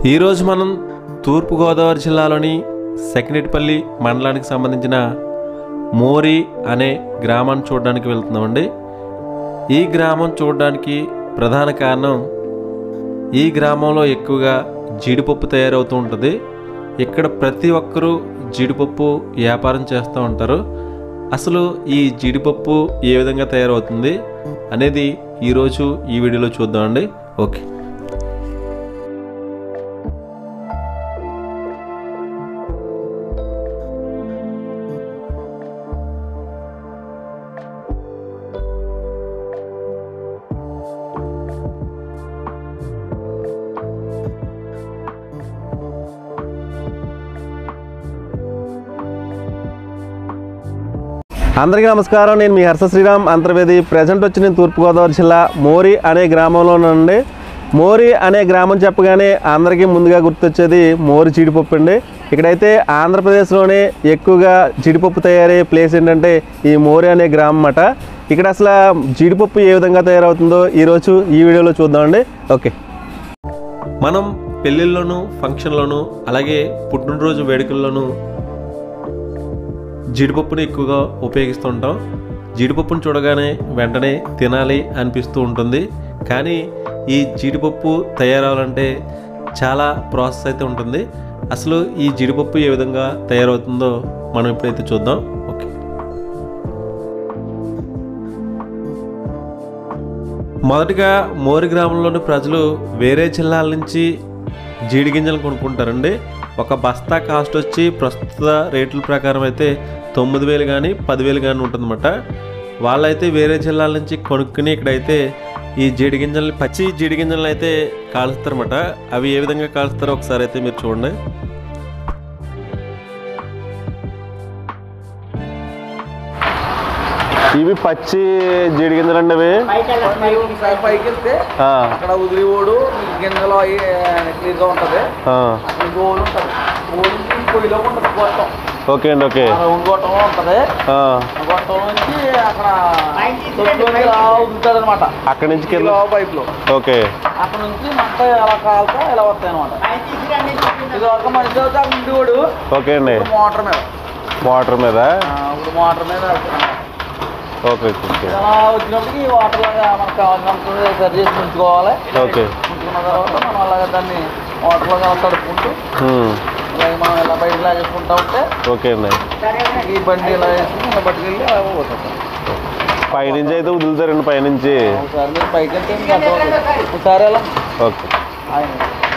ఈరోజు మనం తూర్పుగోదావరి జిల్లాలోని సెకండేటిపల్లి మండలానికి సంబంధించిన మోరి అనే గ్రామాన్ని చూడడానికి వెళ్తున్నామండి ఈ గ్రామం చూడడానికి ప్రధాన కారణం ఈ గ్రామంలో ఎక్కువగా జీడిపప్పు తయారవుతూ ఉంటుంది ఇక్కడ ప్రతి ఒక్కరూ జీడిపప్పు వ్యాపారం చేస్తూ ఉంటారు అసలు ఈ జీడిపప్పు ఏ విధంగా తయారవుతుంది అనేది ఈరోజు ఈ వీడియోలో చూద్దామండి ఓకే అందరికీ నమస్కారం నేను మీ హర్ష శ్రీరామ్ అంతర్వేది ప్రజెంట్ వచ్చి నేను తూర్పుగోదావరి జిల్లా మోరి అనే గ్రామంలో నుండి మోరి అనే గ్రామం చెప్పగానే అందరికీ ముందుగా గుర్తొచ్చేది మోరి జీడిపప్పు అండి ఇక్కడైతే ఆంధ్రప్రదేశ్లోనే ఎక్కువగా జీడిపప్పు తయారయ్యే ప్లేస్ ఏంటంటే ఈ మోరి అనే గ్రామం అన్నమాట ఇక్కడ అసలు జీడిపప్పు ఏ విధంగా తయారవుతుందో ఈరోజు ఈ వీడియోలో చూద్దామండి ఓకే మనం పెళ్ళిళ్ళలోనూ ఫంక్షన్లోనూ అలాగే పుట్టినరోజు వేడుకల్లోనూ జీడిపప్పుని ఎక్కువగా ఉపయోగిస్తూ ఉంటాం జీడిపప్పును చూడగానే వెంటనే తినాలి అనిపిస్తూ ఉంటుంది కానీ ఈ జీడిపప్పు తయారవ్వాలంటే చాలా ప్రాసెస్ అయితే ఉంటుంది అసలు ఈ జీడిపప్పు ఏ విధంగా తయారవుతుందో మనం ఇప్పుడైతే చూద్దాం ఓకే మొదటగా మోరి గ్రామంలోని ప్రజలు వేరే జిల్లాల నుంచి జీడి గింజలు కొనుక్కుంటారండి ఒక బస్తా కాస్ట్ వచ్చి ప్రస్తుత రేట్ల ప్రకారం అయితే తొమ్మిది వేలు కానీ పదివేలు కానీ ఉంటుందన్నమాట వాళ్ళైతే వేరే జిల్లాల నుంచి కొనుక్కుని ఇక్కడైతే ఈ జీడి గింజల్ని పచ్చి జీడి గింజలను అయితే కాలుస్తారన్నమాట అవి ఏ విధంగా కాలుస్తారో ఒకసారి అయితే మీరు చూడండి ఇవి పచ్చి జీడి గింజలు అండి అవి మీరు ఒకసారి పైకి వెళ్తే ఆ, అక్కడ ఉదిరి ఓడు గింజలు అవి క్లీన్గా ఉంటుంది ఆ. ఇంకో ఓడు ఉంటుంది ఓడి పొయ్యిలో ఉంటుంది గొట్టం ఓకే అండి ఓకే ఆ రౌండ్ గొట్టంలో ఉంటుంది ఆ, ఆ గొట్టం నుంచి అక్కడ తొట్టులోకి ఇలా ఉదురుతుంది అనమాట అక్కడి నుంచి కింద ఇలా పైపులో ఓకే అక్కడ నుంచి మంట ఎలా కాలుతా ఇలా వస్తాయి అనమాట ఇది ఒక మనిషి అయితే అక్కడ ఉండి ఓడు ఓకే అండి ఇప్పుడు మోటార్ మీద వాటర్ మీద ఆ, ఇప్పుడు మోటార్ మీద వెళ్తున్నాం. ఓకే ఓకే ఇలా వచ్చినప్పటికి ఈ వాటర్ లాగా మనకు కావాల్సినప్పుడు సరి చేసి ఉంచుకోవాలి ఓకే ఉంచుకున్న తర్వాత మనం అలాగే దాన్ని వాటర్లో అలా తడుపుకుంటూ ఉమ్, అలాగే మనం ఇలా బయట లాగేసుకుంటా ఉంటే ఓకే అండి ఈ బండి ఇలా వేసుకుని ఇలా పట్టుకెళ్ళి అలా పోతుంది పైనుంచి అయితే వదులుతారండి పైనుంచి ఒకసారి మీరు పైకి వెళ్తే మీకు అర్థమవుతుంది ఒకసారి అలా ఓకే ఆయన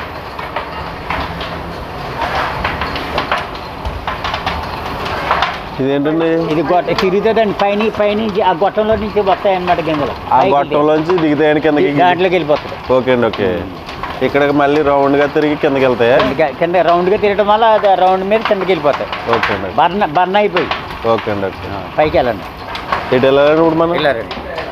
ఇదేంటండి ఇది గొట్ట తిరుగుతుందండి పైన పైనుంచి ఆ గొట్టంలో నుంచి వస్తాయి అన్నమాట గింజలు ఆ పైకి గొట్టంలోంచి దిగుతాయని కిందకి దాంట్లోకి వెళ్ళిపోతుంది ఓకే అండి ఓకే ఇక్కడ మళ్ళీ రౌండ్గా తిరిగి కిందకి వెళ్తాయా కింద- కింద రౌండ్గా తిరగడం వల్ల అది రౌండ్ మీద కిందకి వెళ్ళిపోతాయి ఓకే అండి బర్న్ బర్న్ అయిపోయి ఓకే అండి ఓకే పైకి వెళ్ళండి ఇటు వెళ్ళాలండి ఇప్పుడు మనం వెళ్ళారండి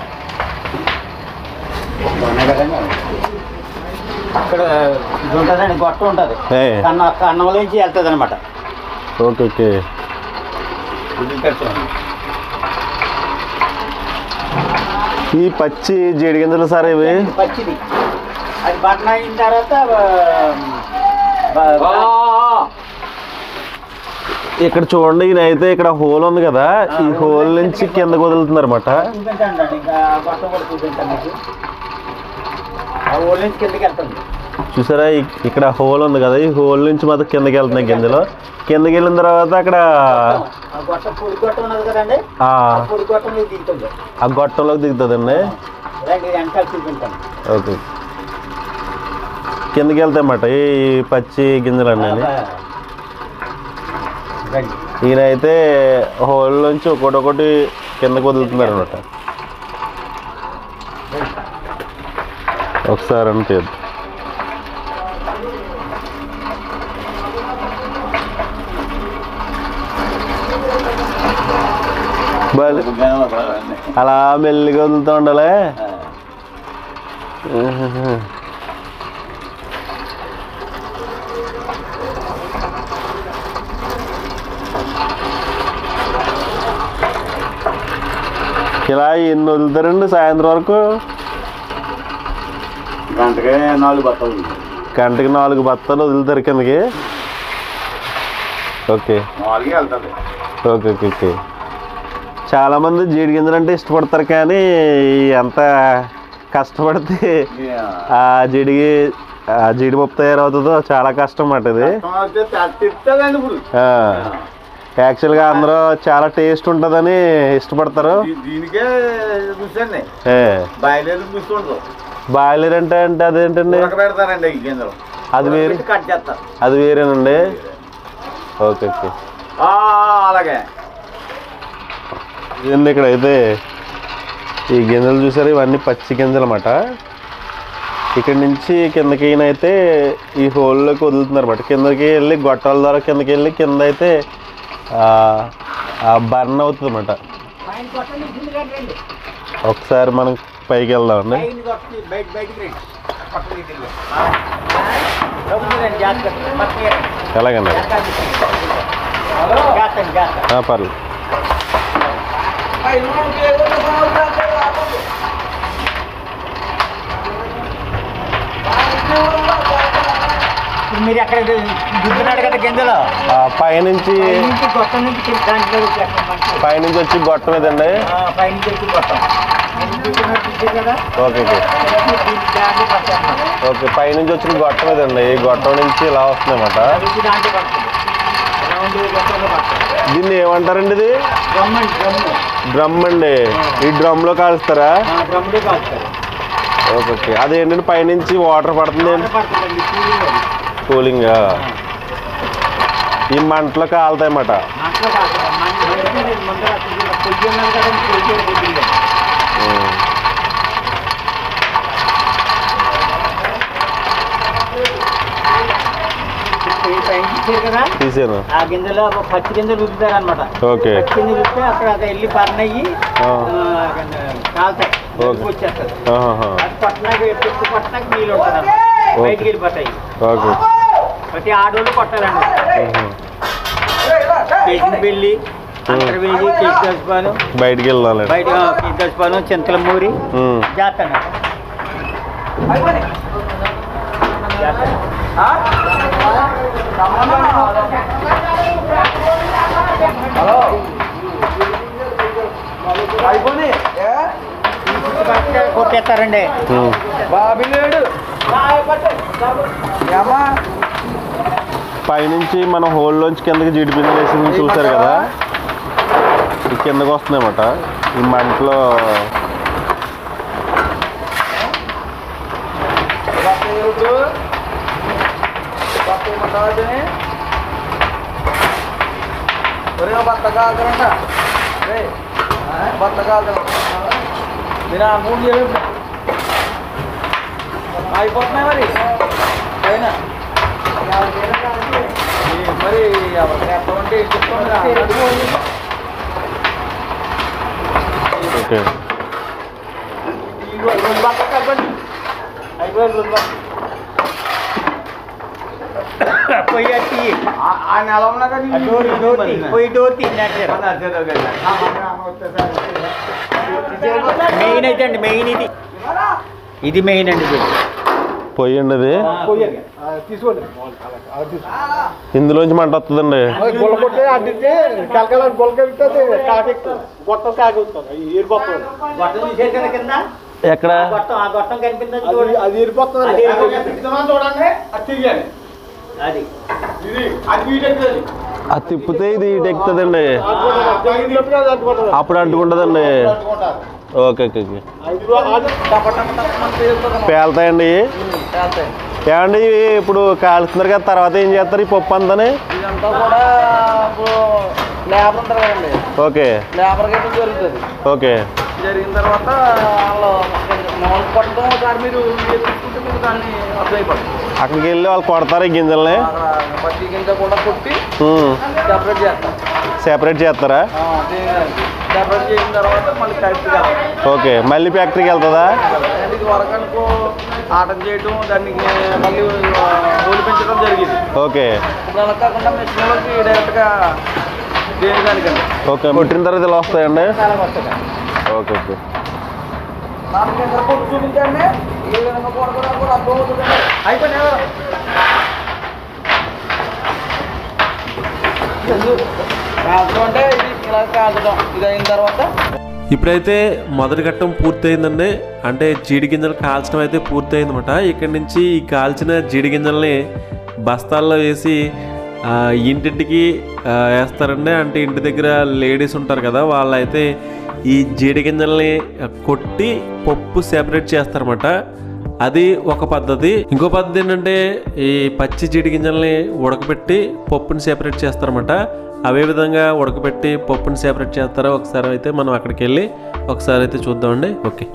ఇక్కడ ఇది ఉంటుందండి గొట్టం ఉంటుంది ఏ, కన్న కన్నంలోంచి వెళ్తుంది అనమాట ఓకే ఓకే ఈ పచ్చి జీడి గింజలు సార్ ఇవి పచ్చిది అది బర్న్ అయిన తర్వాత బ- బ- ఇక్కడ చూడండి ఈయన అయితే ఇక్కడ హోల్ ఉంది కదా ఈ హోల్ నుంచి కిందకు వదులుతున్నారు అనమాట చూపించండి అండి ఇంకా ఆ గొట్టం కూడా చూపించండి మీకు ఆ ఊళ్ళ నుంచి కిందకి వెళ్తుంది చూసారా ఇ- ఇక్కడ హోల్ ఉంది కదా ఈ హోల్ నుంచి మాత్రం కిందకి వెళ్తున్నాయి గింజలు కిందకి వెళ్ళిన తర్వాత అక్కడ ఆ గొట్టం పొడి గొట్టం ఉన్నది కదండి ఆ ఆ పొడి గొట్టం మీకు దిగుతుంది ఆ గొట్టంలోకి దిగుతుందండి రండి వెనకాల చూపించండి ఓకే కిందకి వెళ్తాయి అన్నమాట ఈ పచ్చి గింజలు అన్నీ రండి ఈయన అయితే హోల్ నుంచి ఒకటి ఒకటి కిందకు వదులుతున్నారు అనమాట ఒకసారి అంటే అలా మెల్లిగా వదులుతూ ఉండాలి ఇలా ఎన్ని వదులుతారండి సాయంత్రం వరకు గంటకే నాలుగు బట్టలు గంటకి నాలుగు బత్తాలు వదులుతారు కిందకి ఓకే నాలుగే వెళ్తుంది ఓకే ఓకే ఓకే చాలామంది జీడి గింజలు అంటే ఇష్టపడతారు కానీ ఎంత కష్టపడితే ఆ జీడికి ఆ జీడిపప్పు తయారవుతుందో చాలా కష్టం మాట ఇది తిప్పుతుందండి ఇప్పుడు ఆ, యాక్చువల్గా అందరూ చాలా టేస్ట్ ఉంటుందని ఇష్టపడతారు దీ- దీనికే చూసండి ఏ బయలుదేరి చూస్తుండదు బాయిలర్ అంటే అంటే అదేంటండి ఉడక పెడతారండి ఈ గింజలు అది వేరే ఉడకబెట్టి కట్ చేస్తారు అది వేరేనండి ఓకే ఓకే ఆ, అలాగే ఇదండి ఇక్కడ అయితే ఈ గింజలు చూసారు ఇవన్నీ పచ్చి గింజలు అన్నమాట ఇక్కడ నుంచి కిందకి అయితే ఈ హోల్లోకి వదులుతున్నారు అనమాట కిందకి వెళ్ళి గొట్టాల ద్వారా కిందకి వెళ్ళి కింద అయితే బర్న్ అవుతుంది అనమాట ఒకసారి మనం పైకి వెళ్దామండి బయట బయటికి రండి పక్కకి తిరిగి. రఘువీరన్ జాగ్రత్త. పక్కకి రండి. ఎలాగండి జాగ్రత్త, జాగ్రత్త. ఆ, పర్లేదు ఇప్పుడు మీరు ఎక్కడ దుద్దున్నాడు కదా గింజలు ఆ, పైనుంచి పై నుంచి గొట్టం నుంచి కింద దాంట్లో వచ్చేస్తాం పైనుంచి వచ్చి గొట్టం ఇదండి పై నుంచి వచ్చి గొట్టం ఎందుకు దుద్దున్నాడు దుద్దు కదా ఓకే ఓకే దీనికి దాంట్లో పడతాం ఓకే పైనుంచి వచ్చిన గొట్టం ఇదండి ఈ గొట్టం నుంచి ఇలా వస్తుంది అనమాట అది దాంట్లో పడుతుంది రౌండ్ గొట్టంలో పడుతుంది దీన్ని ఏమంటారండి ఇది డ్రమ్ అండి డ్రమ్ డ్రమ్ అండి ఈ డ్రమ్లో కాలుస్తారా డ్రమ్లో కాస్తారు ఓకే ఓకే అదేంటంటే పైనుంచి వాటర్ పడుతుంది పడుతుందండి కూలింగ్ అది కూలింగ్ ఈ మంటలో కాలుతాయి అన్నమాట మంటలో కాస్తారు మంట ముందర పొయ్యి ఉన్నది కదా పొయ్యి పొద్దుంది పైన ఇచ్చారు కదా తీసాను ఆ గింజలో ఒక పచ్చి గింజలు రుద్దుతారు అనమాట ఓకే పచ్చి గింజలు రుద్దితే అక్కడ అది వెళ్ళి బర్న్ అయ్యి ఆ. ఆ, కాలుతాయి ఓకే. వచ్చేస్తారు ఆహాహా. అది పట్టణాక ఎప్పుడు పట్టణాక నీళ్ళు ఉంటుంది బయటికి వెళ్ళిపోతాయి ఓకే ప్రతి ఆడోళ్ళు కొట్టాలండి ఉహు. కేజీ బెల్లి అంతర్వేది కేజీ దశపాలు బయటికి వెళ్ళాలండి బయట కేజీ దశపాలు చింతల మూరి ఉమ్. జాతర హలో అయిపోయి కొట్టేస్తారండి ఉమ్. బాబీ లేడు ఏమా పైనుంచి మనం హోల్లోంచి కిందకి జీడిపిండి వేసింది చూసారు కదా ఈ కిందకి వస్తుంది అన్నమాట ఈ మంటలో బత్త ఏమిటి బత్త ఏమంటావు ఒరే బత్త కాదురంట రే బత్త కాదు నేను ఆ మూడు చెప్పి అయిపోతున్నాయి మరి పైన ఈ మరి ఎవరికి ఎటువంటి చెప్తాను ఓకే రెండు బట్ట కలపండి అయిపోయింది రెండు బట్ట పొయ్యి అట్టి ఆయన ఎలా ఉన్నా కానీ డోర్ డోర్ తీ పొయ్యి డోర్ తీ నెట్టారు మెయిన్ అయితే అండి మెయిన్ ఇది ఇది మెయిన్ అండి ఇది పొయ్యండి అది తీసుకోండి ఇందులోంచి మంట వస్తుందండి గొల్ల కొట్టే అడ్డితే కలకల గొల్లకెళ్తే కాకెక్కు గొట్టం కాకెక్కుతుంది ఏరిపోతుంది గొట్టం చూసారు కదా కింద ఎక్కడ గొట్టం ఆ గొట్టం కనిపించదు అది చూడండి అది ఏరిపోతుంది అది ఏరిపోతుంది. చూడండి అది తీయాలి అది ఇది అది వీటెక్కుతుంది అది తిప్పితే ఇది ఇటు ఎక్కుతుందండి అనుకుంటారు అప్పుడు అంటుకుంటుందండి ఓకే ఓకే ఓకే పేలుతాయండి ఏమండి ఇవి ఇప్పుడు కాలుస్తున్నారు కదా తర్వాత ఏం చేస్తారు ఈ పప్పు అంతానే ఇదంతా కూడా ఇప్పుడు లేబర్ ఉంటారు కదండి ఓకే లేబర్ గట్టి జరుగుతుంది ఓకే జరిగిన తర్వాత వాళ్ళు మామూలు పట్టడం ఒకసారి మీరు మీరు తీసుకుంటే మీకు దాన్ని అర్థం అయిపోతుంది అక్కడికి వెళ్ళి వాళ్ళు కొడతారు ఈ గింజల్ని అక్కడ పచ్చి గింజ కూడా కొట్టి ఉమ్. సెపరేట్ చేస్తాం సెపరేట్ చేస్తారా సెపరేట్ చేసిన తర్వాత మళ్ళీ కరెక్ట్గా ఓకే మళ్ళీ ఫ్యాక్టరీకి వెళ్తుందా ఇది వరకు అనుకో ఆటం చేయడం దానికి మళ్ళీ రోలు పెంచడం జరిగింది ఓకే ఇప్పుడు అలా కాకుండా మిషన్లోకి డైరెక్ట్గా దేని దానికండి ఓకే కొట్టిన తర్వాత ఇలా వస్తాయండి చాలా వస్తుంది ఓకే ఓకే నాలుగు గంటల కొట్టు చూపించండి ఏ విధంగా కొడతారో కూడా అర్థం అవుతుందండి అయిపోయింది కాల్చడం అంటే ఇది ఇలా కాల్చడం ఇది అయిన తర్వాత ఇప్పుడైతే మొదటి ఘట్టం పూర్తయిందండి అంటే జీడి గింజలు కాల్చడం అయితే పూర్తయిందన్నమాట ఇక్కడి నుంచి ఈ కాల్చిన జీడి గింజల్ని బస్తాల్లో వేసి ఆ, ఇంటింటికి ఆ, వేస్తారండి అంటే ఇంటి దగ్గర లేడీస్ ఉంటారు కదా వాళ్ళైతే ఈ జీడి గింజల్ని కొట్టి పప్పు సెపరేట్ చేస్తారన్నమాట అది ఒక పద్ధతి ఇంకో పద్ధతి ఏంటంటే ఈ పచ్చి జీడి గింజల్ని ఉడకబెట్టి పప్పుని సెపరేట్ చేస్తారన్నమాట అవే విధంగా ఉడకబెట్టి పప్పుని సెపరేట్ చేస్తారో ఒకసారి అయితే మనం అక్కడికి వెళ్ళి ఒకసారి అయితే చూద్దామండి ఓకే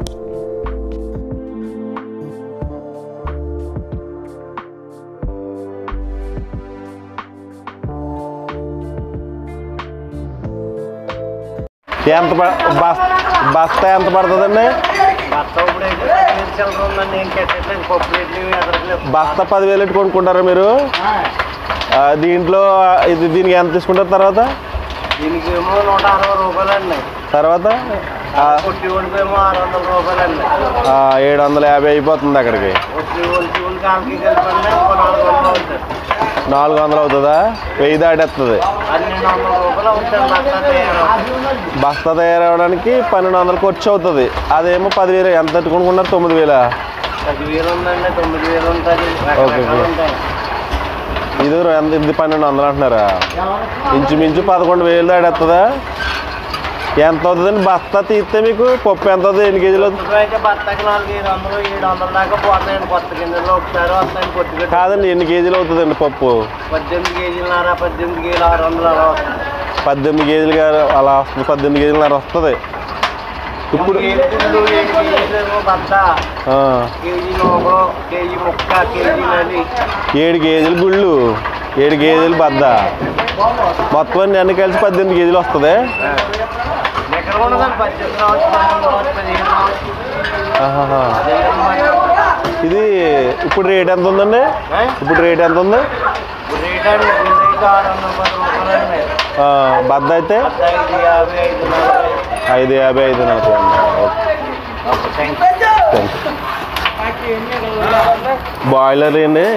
ఎంత ప- బస్- బస్తా ఎంత పడుతుందండి బత్త ఇప్పుడు అయితే పదివేలు చిల్లర ఉందండి ఏం కట్టట్లేదు పప్పు రేట్లు ఎదరట్లేదు బస్తా పదివేలు పెట్టి కొనుక్కుంటారా మీరు ఆ, దీంట్లో ఇది దీనికి ఎంత తీసుకుంటారు తర్వాత దీనికి ఏమో నూట అరవై రూపాయలు అండి తర్వాత ఆ, కొట్టి ఒడికి ఏమో ఆరు వందల రూపాయలు అండి ఆ, ఏడు వందల యాభై అయిపోతుంది అక్కడికి కొట్టి ఒడికి ఒడికి ఆమెకి కలిపండి ఇంకో నాలుగు వందలు అవుతుంది నాలుగు వందలు అవుతుందా వెయ్యి దాటేస్తుంది పన్నెండు వందల రూపాయలు అవుతుంది బత్త తయారు బస్తా తయారవడానికి పన్నెండు వందలు ఖర్చు అవుతుంది అదేమో పదివేలు ఎంత కొనుక్కున్నారు తొమ్మిది వేల పదివేలు ఉందండి తొమ్మిది వేలు ఉంటుంది ఓకే, రకరకాలు ఓకే. ఉంటాయి ఇది ఎంత ఇది పన్నెండు వందలు అంటున్నారా ఇంచుమించు పదకొండు వేలు దాటేస్తుందా ఎంత అవుతుందండి బస్తా తీస్తే మీకు పప్పు ఎంత అవుతుంది ఎన్ని కేజీలు అవుతుంది ఇప్పుడు అయితే బత్తకి నాలుగు ఏడు వందలు ఏడు వందల దాకా పోతాయండి కొత్త గింజలు ఒకసారి వస్తాయి కొట్టుకు కాదండి ఎన్ని కేజీలు అవుతుందండి పప్పు పద్దెనిమిది కేజీలన్నర పద్దెనిమిది కేజీలు ఆరు వందలు అలా వస్తుంది పద్దెనిమిది కేజీలు గారు అలా వస్తుంది పద్దెనిమిది కేజీలున్నర వస్తుంది ఇప్పుడు ఏడు గుళ్ళు ఏడు కేజీలు బత్త ఆ, కేజీ నూకలు కేజీ ముక్క కేజీ నది ఏడు కేజీలు గుళ్ళు ఏడు కేజీలు బద్ద మొత్తం అన్ని అన్ని కలిసి పద్దెనిమిది కేజీలు వస్తుంది ఎక్కడ ఉండదండి పద్దెనిమిది రావచ్చు పన్నెండు రావచ్చు పదిహేను రావచ్చు ఆహాహా. పదిహేను రావచ్చు. ఇది ఇప్పుడు రేట్ ఎంత ఉందండి ఏ? ఇప్పుడు రేట్ ఎంత ఉంది ఇప్పుడు రేట్ అండి గుండె అయితే ఆరు వందల పది రూపాయలు అండి ఆ, బద్ద అయితే బత్త ఐదు యాభై ఐదు నలభై ఐదు యాభై ఐదు నలభై అండి okay okay thank you thank you boiler అండి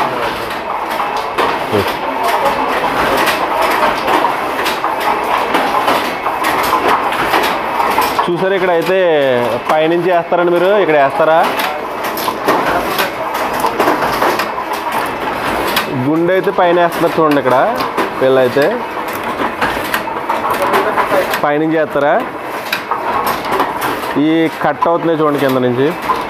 చూసారు ఇక్కడ అయితే పైనుంచి వేస్తారండి మీరు ఇక్కడ వేస్తారా గుండె అయితే పైన వేస్తున్నారు చూడండి ఇక్కడ వీళ్ళైతే పైనుంచి వేస్తారా ఈ కట్ అవుతున్నాయి చూడండి కింద నుంచి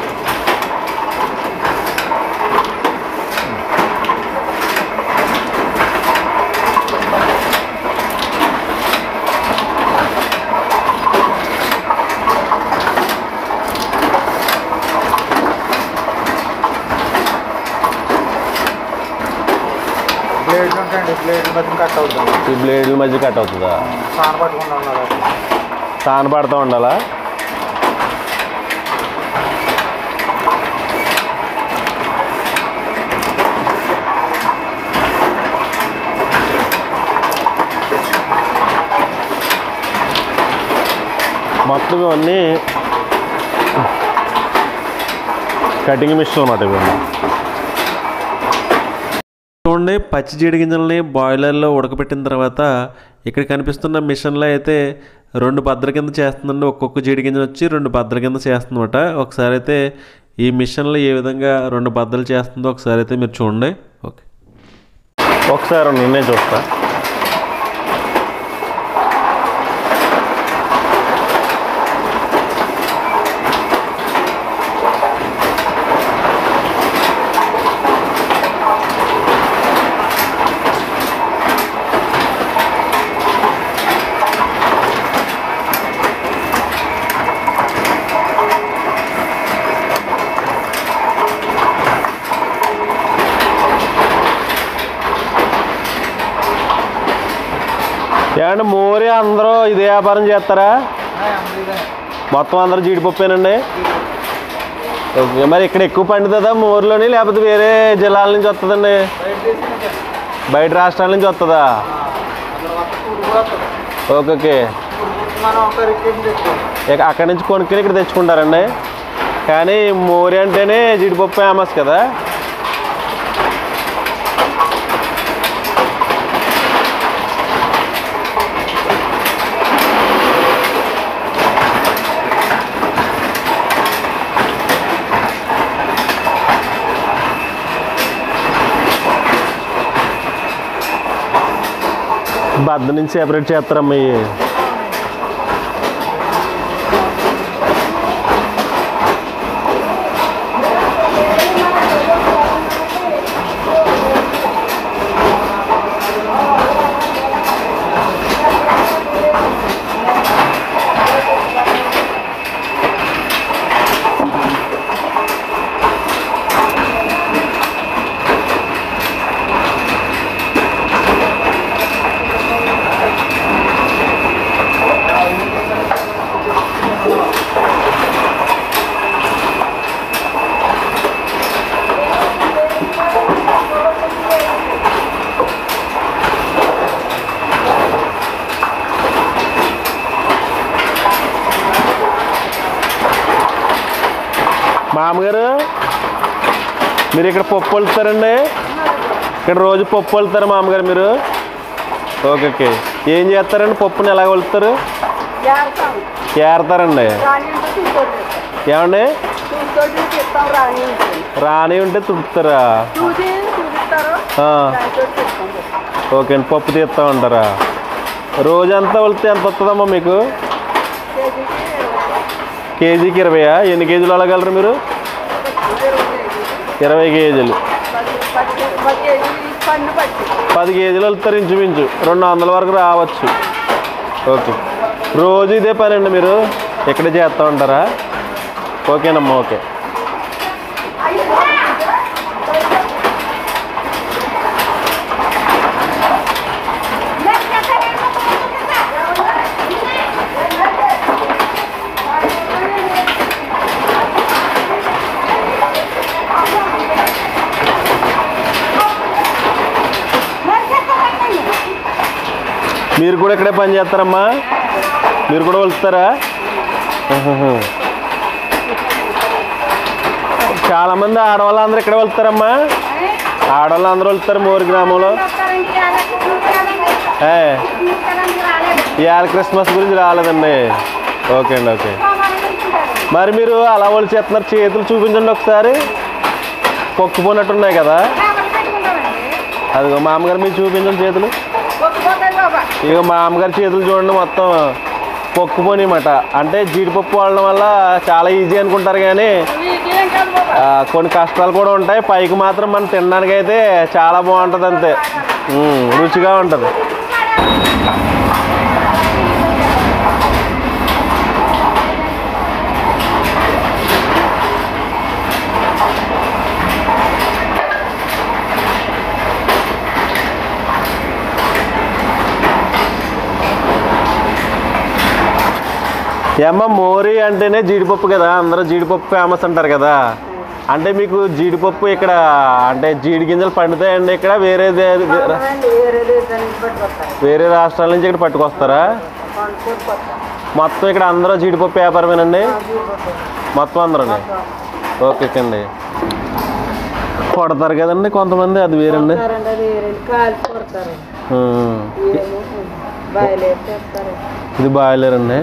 ప్లేట్లు ఉంటాయండి ప్లేట్లు బట్టి కట్ అవుతుంది ఈ బ్లేడ్ల మధ్య కట్ అవుతుందా సాన పట్టుకుంటా ఉన్నారు సాన పడుతూ ఉండాలా మొత్తం ఇవన్నీ కటింగ్ మిషన్ అనమాట ఇవన్నీ చూడండి పచ్చి జీడి గింజల్ని బాయిలర్లో ఉడకబెట్టిన తర్వాత ఇక్కడ కనిపిస్తున్న మిషన్లో అయితే రెండు బద్దల కింద చేస్తుందండి ఒక్కొక్క జీడి గింజ వచ్చి రెండు బద్దల కింద చేస్తుందన్నమాట ఒకసారి అయితే ఈ మిషన్లో ఏ విధంగా రెండు బద్దలు చేస్తుందో ఒకసారి అయితే మీరు చూడండి ఓకే ఒకసారి నిన్నే చూస్తా ఏమంటే మోరి అందరూ ఇదే వ్యాపారం చేస్తారా మొత్తం అందరూ జీడిపప్పేనండి ఓకే మరి ఇక్కడ ఎక్కువ పండుతుందా మోరులోని లేకపోతే వేరే జిల్లాల నుంచి వస్తుందండి బయట రాష్ట్రాల నుంచి వస్తుందా ఓకే ఓకే మనం ఒక రిక్వెస్ట్ తెచ్చుకోండి ఇక అక్కడి నుంచి కొనుక్కొని ఇక్కడ తెచ్చుకుంటారండి కానీ మోరి అంటేనే జీడిపప్పు ఫేమస్ కదా బద్ద నుంచి సెపరేట్ చేస్తారమ్మా ఇవి మామగారు మీరు ఇక్కడ పప్పు వెళ్తారండి ఇక్కడ రోజు పప్పు వెళ్తారా మామగారు మీరు ఓకే ఓకే ఏం చేస్తారండి పప్పుని ఎలా వెళ్తారు చేస్తాం ఏరతారండి రాని ఉంటే చూసుకోండి ఏమండి చూసుకోండి చెప్తాం రాని ఉంటుంది రాని ఉంటే తుడుతారా చూసి చూపిస్తారు ఆ, దాంతో చెప్తాం ఓకే అండి పప్పు తీస్తా ఉంటారా రోజంతా వెళ్తే ఎంత వస్తుందమ్మా మీకు కేజీకి కేజీకి ఇరవయా ఎన్ని కేజీలు వెళ్ళగలరు మీరు ఇరవై కేజీలు పది పది పది కేజీలు పండు పట్టి పది కేజీలు వెళ్తారు ఇంచుమించు రెండు వందల వరకు రావచ్చు ఓకే రోజు ఇదే పని అండి మీరు ఇక్కడే చేస్తూ ఉంటారా ఓకేనమ్మా ఓకే మీరు కూడా ఇక్కడే పని చేస్తారమ్మా మీరు కూడా వెళ్తారా ఆహాహా. చాలా మంది ఆడవాళ్ళందరూ ఇక్కడే వెళ్తారమ్మా ఆడవాళ్ళందరూ వెళ్తారు మోరి గ్రామంలో ఏ ఇవాళ క్రిస్మస్ గురించి రాలేదండి ఓకే అండి ఓకే మరి మీరు అలా వాళ్ళు చేస్తున్నారు చేతులు చూపించండి ఒకసారి పొక్కుపోయినట్టున్నాయి కదా అదిగో మామగారు మీరు చూపించండి చేతులు ఇక మా అమ్మగారి చేతులు చూడండి మొత్తం పొక్కుపోనిమాట అంటే జీడిపప్పు వాడడం వల్ల చాలా ఈజీ అనుకుంటారు కానీ ఆ, కొన్ని కష్టాలు కూడా ఉంటాయి పైకి మాత్రం మనం తినడానికి అయితే చాలా బాగుంటుంది అంతే ఉమ్, రుచిగా ఉంటుంది ఏమ్మ మోరీ అంటేనే జీడిపప్పు కదా అందరూ జీడిపప్పు ఫేమస్ అంటారు కదా అంటే మీకు జీడిపప్పు ఇక్కడ అంటే జీడి గింజలు పండుతాయండి ఇక్కడ వేరే దే- వేరే దేశాల నుంచి పట్టుకొస్తారు వేరే రాష్ట్రాల నుంచి ఇక్కడ పట్టుకొస్తారా కొనుక్కొస్తారు మొత్తం ఇక్కడ అందరూ జీడిపప్పు వ్యాపారమేనండి మొత్తం అందరూ ఓకే అండి కొడతారు కదండి కొంతమంది అది వేరండి కొడతారండి అది రెండు కాలు కొడతారు ఉమ్. ఏమో బయలుదేరుతారు ఇది బాయిలర్ అండి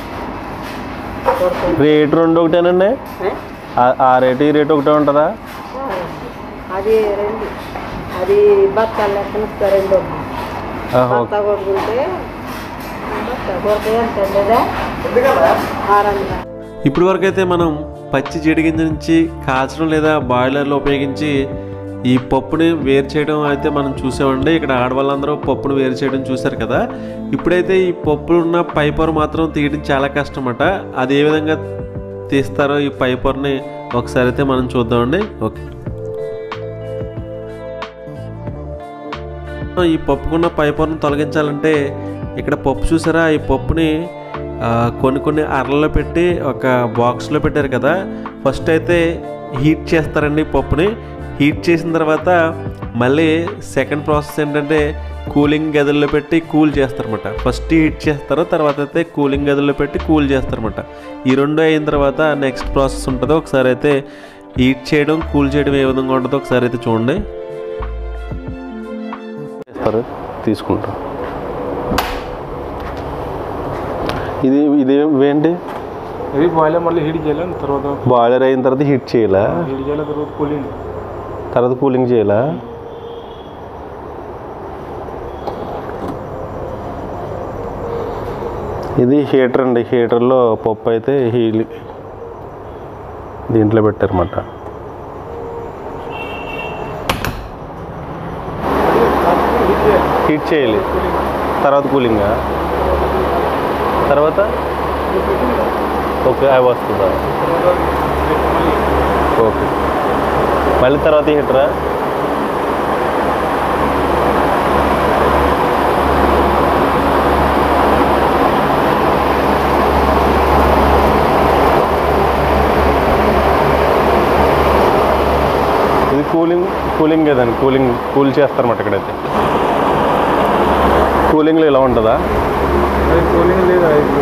రేటు రెండు ఒకటేనండి ఆ- ఆ రేటు ఈ రేటు ఒకటే ఉంటుందా అది రెండు అది బత్తాలు లెక్కన ఇస్తారండి ఆహా, బత్త కొడుకుంటే బత్త కొడితే ఎంత ఉండేదా ఆరు వందల ఇప్పటి వరకు అయితే మనం పచ్చి జీడి గింజ నుంచి కాల్చడం లేదా బాయిలర్లో ఉపయోగించి ఈ పప్పుని వేరు చేయడం అయితే మనం చూసామండి ఇక్కడ ఆడవాళ్ళందరూ పప్పును వేరు చేయడం చూశారు కదా ఇప్పుడైతే ఈ పప్పులు ఉన్న పైపొర మాత్రం తీయడం చాలా కష్టమట అది ఏ విధంగా తీస్తారో ఈ పైపొరని ఒకసారి అయితే మనం చూద్దామండి ఓకే ఈ పప్పుకున్న పైపొరను తొలగించాలంటే ఇక్కడ పప్పు చూసారా ఈ పప్పుని ఆ, కొన్ని కొన్ని అరల్లో పెట్టి ఒక బాక్స్లో పెట్టారు కదా ఫస్ట్ అయితే హీట్ చేస్తారండి ఈ పప్పుని హీట్ చేసిన తర్వాత మళ్ళీ సెకండ్ ప్రాసెస్ ఏంటంటే కూలింగ్ గదుల్లో పెట్టి కూల్ చేస్తారన్నమాట ఫస్ట్ హీట్ చేస్తారు తర్వాత అయితే కూలింగ్ గదుల్లో పెట్టి కూల్ చేస్తారన్నమాట ఈ రెండు అయిన తర్వాత నెక్స్ట్ ప్రాసెస్ ఉంటుందో ఒకసారి అయితే హీట్ చేయడం కూల్ చేయడం ఏ విధంగా ఉంటుందో ఒకసారి అయితే చూడండి చేస్తారు తీసుకుంటాం ఇది ఇది ఏంటి ఇది బాయిలర్ మళ్ళీ హీట్ చేయాలి తర్వాత బాయిలర్ అయిన తర్వాత హీట్ చేయాలా హీట్ చేయాలి తర్వాత కూలింగ్ తర్వాత కూలింగ్ చేయాలా ఇది హీటర్ అండి హీటర్లో పప్పు అయితే హీలి దీంట్లో పెట్టారన్నమాట హీట్ చేయాలి తర్వాత కూలింగా తర్వాత ఓకే అవి వస్తుందా ఓకే మళ్ళీ తర్వాత హీటరా ఇది కూలింగ్ కూలింగ్ కదండి కూలింగ్ కూల్ చేస్తారన్నమాట ఇక్కడైతే కూలింగ్లో ఇలా ఉంటుందా అది కూలింగ్ లేదా ఇప్పుడు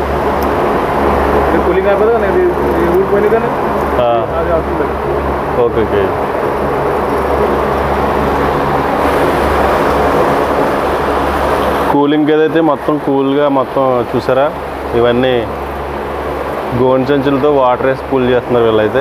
ఇది కూలింగ్ అయిపోతుంది కానీ ఇది ఇది ఊడిపోయింది కానీ ఆ, అది వస్తుంది ఓకే ఓకే కూలింగ్ ఏదైతే మొత్తం కూల్గా మొత్తం చూసారా ఇవన్నీ గోను సంచులతో వాటర్ వేసి కూల్ చేస్తున్నారు వీళ్ళైతే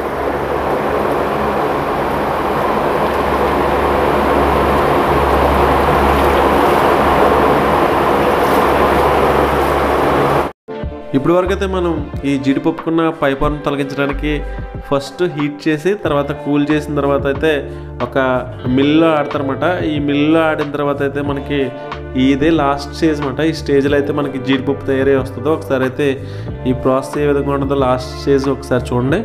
ఇప్పటి వరకు అయితే మనం ఈ జీడిపప్పుకున్న పైపాన్ని తొలగించడానికి ఫస్ట్ హీట్ చేసి తర్వాత కూల్ చేసిన తర్వాత అయితే ఒక మిల్లో ఆడతారన్నమాట ఈ మిల్లో ఆడిన తర్వాత అయితే మనకి ఇదే లాస్ట్ స్టేజ్ అనమాట ఈ స్టేజ్లో అయితే మనకి జీడిపప్పు తయారై వస్తుందో ఒకసారి అయితే ఈ ప్రాసెస్ ఏ విధంగా ఉండదో లాస్ట్ స్టేజ్ ఒకసారి చూడండి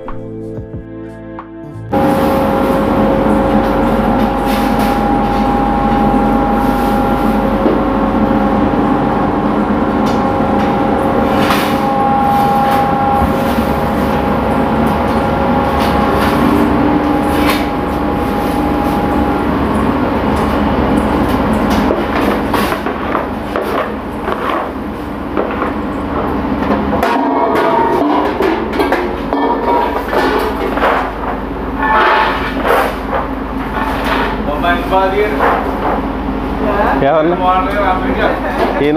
ఏమన్నా ఈయన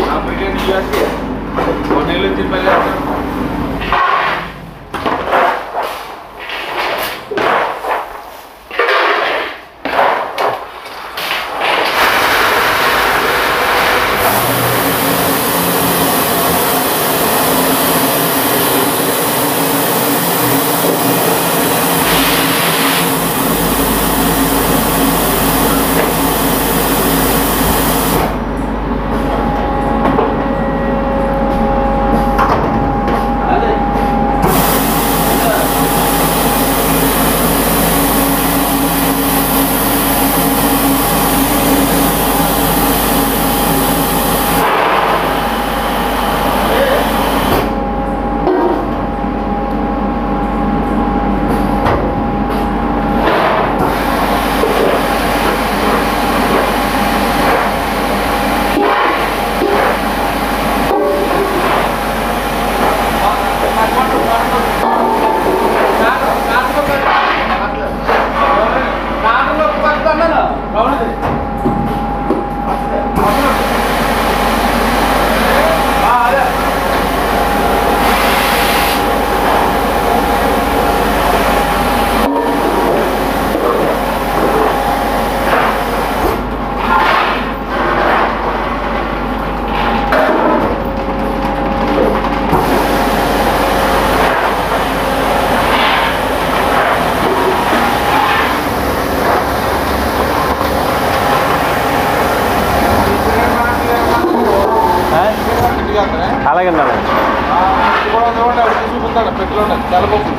అలాగే అలాగే చూపుతాడు పెట్టులో తెల్లపప్పు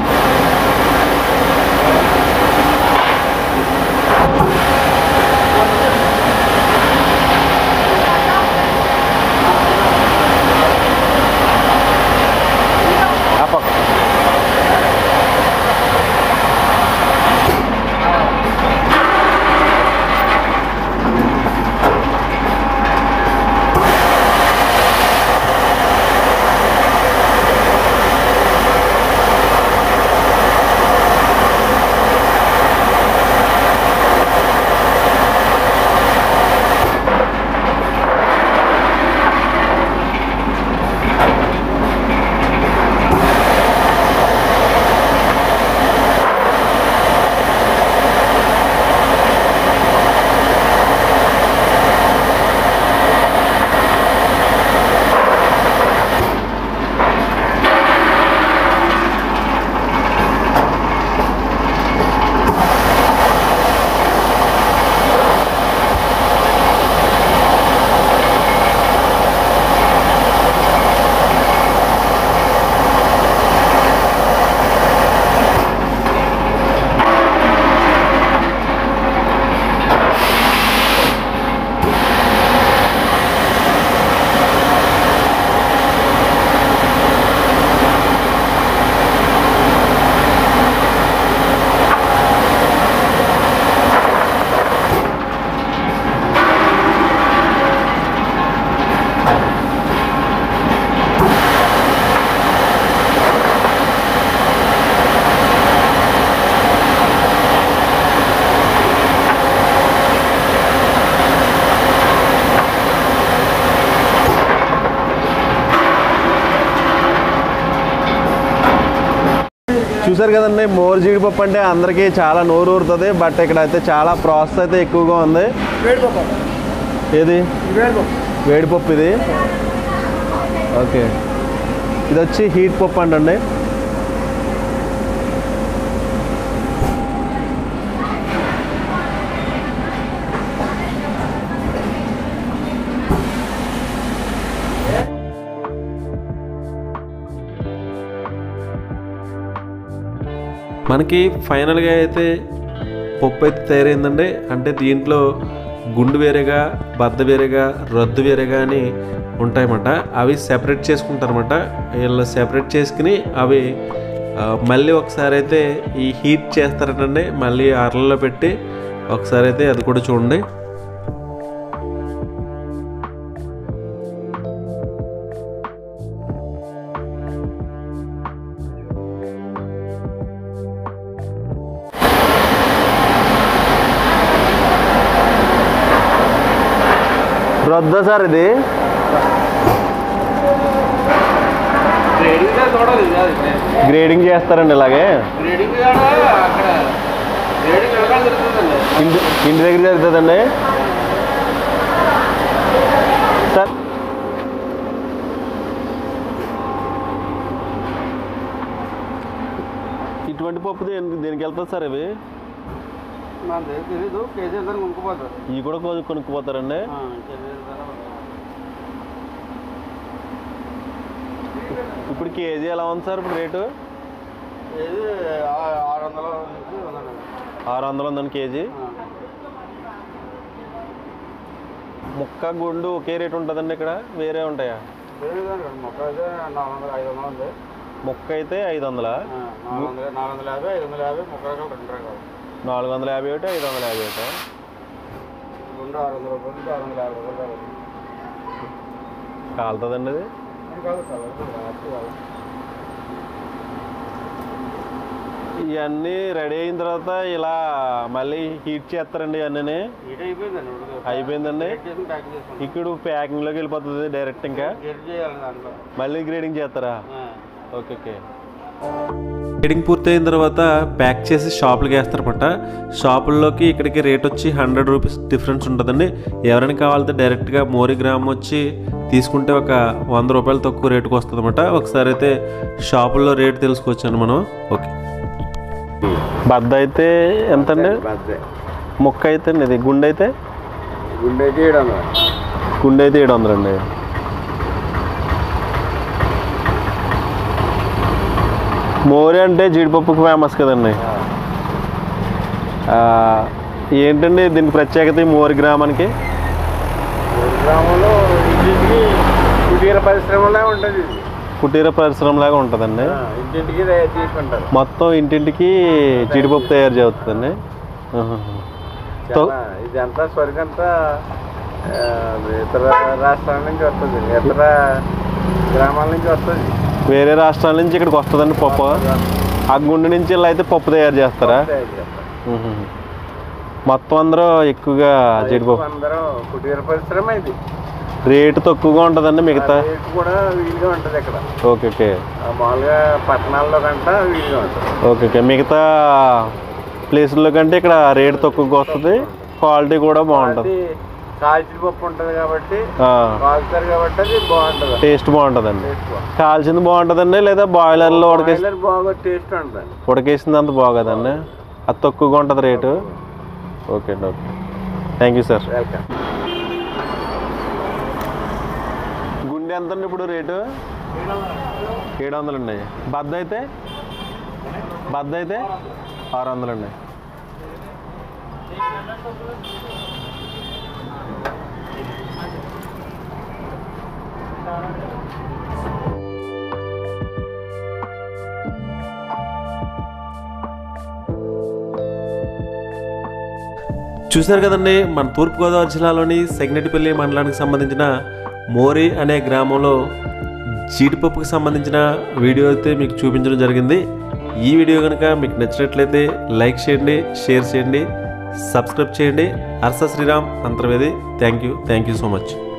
ఆ పక్క చూసారు కదండి మోర్ జీడిపప్పు అంటే అందరికీ చాలా నోరు ఊరుతుంది బట్ ఇక్కడ అయితే చాలా ప్రాసెస్ అయితే ఎక్కువగా ఉంది ఏది వేడిపప్పు ఇది ఓకే ఇది వచ్చి హీట్ పప్పు అంటండి మనకి ఫైనల్గా అయితే పప్పు అయితే తయారైందండి అంటే దీంట్లో గుండు వేరేగా బద్ద వేరేగా రద్దు వేరేగా అని ఉంటాయన్నమాట అవి సెపరేట్ చేసుకుంటారన్నమాట వీళ్ళు సెపరేట్ చేసుకుని అవి ఆ, మళ్ళీ ఒకసారి అయితే ఈ హీట్ చేస్తారటండి మళ్ళీ అరలలో పెట్టి ఒకసారి అయితే అది కూడా చూడండి రొద్ద సార్ ఇది గ్రేడింగ్ చూడాలి ఇది కాదు గ్రేడింగ్ చేస్తారండి ఇలాగే గ్రేడింగ్ కాడ అక్కడ గ్రేడింగ్ వెనకాల జరుగుతుందండి ఇంటి ఇంటి దగ్గర జరుగుతుందండి సార్ ఇటువంటి పప్పు దేనికి దేనికి వెళ్తుంది సార్ ఇవి నా దగ్గర తెలీదు కేజీ ఎంత కొనుక్కోపోతారు ఇవి కూడా కొను- కొనుక్కుపోతారండి కేజీ ఎంత ఇప్పుడు కేజీ ఎలా ఉంది సార్ ఇప్పుడు రేటు ఇది ఆ- ఆరు వందల నుంచి ఉందండి ఆరు వందలు ఉందండి కేజీ ముక్క గుండు ఒకే రేటు ఉంటుందండి ఇక్కడ వేరే ఉంటాయా లేదండి మొక్క అయితే నాలుగు వందల ఐదు వందలు ఉంది ముక్క అయితే ఐదు వందలా ఆ, నాలుగు వందల నాలుగు వందల యాభై ఐదు వందల యాభై మొక్క రకాలు రెండు రకాలు నాలుగు వందల యాభై ఒకటి ఐదు వందల యాభై ఒకటి రెండు ఆరు వందల రూపాయలు నుంచి ఆరు వందల యాభై రూపాయలు కావాలి కాలుతుందండి అది అది కాదు సార్ అది రాత్రి కాదు. ఇవన్నీ రెడీ అయిన తర్వాత ఇలా మళ్ళీ హీట్ చేస్తారండి ఇవన్నీ హీట్ అయిపోయిందండి ఉడక. అయిపోయిందండి హీట్ చేసి ప్యాకింగ్ చేసుకుంటాం ఇక్కడ ప్యాకింగ్లోకి వెళ్ళిపోతుంది డైరెక్ట్ ఇంకా హీట్ చేయాలి దాంట్లో మళ్ళీ గ్రేడింగ్ చేస్తారా ఆ. ఓకే ఓకే ట్రేడింగ్ పూర్తయిన తర్వాత ప్యాక్ చేసి షాపులకి వేస్తారన్నమాట షాపుల్లోకి ఇక్కడికి రేట్ వచ్చి హండ్రెడ్ రూపీస్ డిఫరెన్స్ ఉంటుందండి ఎవరైనా కావాలంటే డైరెక్ట్గా మోరి గ్రామ్ వచ్చి తీసుకుంటే ఒక వంద రూపాయలు తక్కువ రేటుకి వస్తుంది ఒకసారి అయితే షాపుల్లో రేట్ తెలుసుకోవచ్చాను మనం ఓకే బద్ద అయితే ఎంతండి పెద్దే. ముక్క అయితే అండి ఇది గుండె అయితే గుండె చేయడం గుండె అయితే ఏడు వందలు అండి మోరి అంటే జీడిపప్పుకి ఫేమస్ కదండి ఆ, ఏంటండి దీనికి ప్రత్యేకత ఈ మోరి గ్రామానికి గ్రామంలో ఇంటింటికి కుటీర పరిశ్రమలా ఉంటుంది ఇది. కుటీర పరిశ్రమలాగా ఉంటుందండి ఆ, ఇంటింటికి తయారు చేసుకుంటారు మొత్తం ఇంటింటికి జీడిపప్పు తయారు చేస్తుందండి ఆహా. తో- చాలా ఇదంతా స్వర్గంతా ఆ, ఇతర రాష్ట్రాల నుంచి వస్తుంది ఇతర గ్రామాల నుంచి వస్తుంది వేరే రాష్ట్రాల నుంచి ఇక్కడికి వస్తుందండి పప్పు ఆ గుండె నుంచి ఇలా అయితే పప్పు తయారు చేస్తారా తయారు చేస్తారు. ఉహు. మొత్తం అందరూ ఎక్కువగా జీడిపప్పు అందరూ కుటీర పరిశ్రమ ఇది రేటు తక్కువగా ఉంటుందండి మిగతా రేట్ కూడా వీలుగా ఉంటుంది ఇక్కడ ఓకే ఓకే ఆ, మామూలుగా పట్టణాల్లో కంట వీలుగా ఉంటుంది ఓకే ఓకే మిగతా ప్లేసుల్లో కంటే ఇక్కడ రేటు తక్కువగా వస్తుంది క్వాలిటీ కూడా బాగుంటుంది అది కాల్చిన పప్పు ఉంటుంది కాబట్టి ఆ, కాల్చారు కాబట్టి అది బాగుంటుంది టేస్ట్ బాగుంటుందండి టేస్ట్ బాగుంటుంది కాల్చింది బాగుంటుందండి లేదా బాయిలర్లో ఉడకేసి బాయిలర్ బాగా టేస్ట్ ఉంటుంది ఉడకేసింది అంత బాగోదండి అది తక్కువగా ఉంటుంది రేటు ఓకే అండి okay thank you sir welcome గుండె ఎంత అండి ఇప్పుడు రేటు ఏడు వందలు అండి బద్ద అయితే బద్ద అయితే ఆరు వందలు అండి చూశారు కదండి మన తూర్పుగోదావరి జిల్లాలోని సెగ్నెటిపల్లి మండలానికి సంబంధించిన మోరి అనే గ్రామంలో జీడిపప్పుకి సంబంధించిన వీడియో అయితే మీకు చూపించడం జరిగింది ఈ వీడియో కనుక మీకు నచ్చినట్లయితే లైక్ చేయండి షేర్ చేయండి సబ్స్క్రైబ్ చేయండి Harsha Sriram Antarvedi thank you thank you so much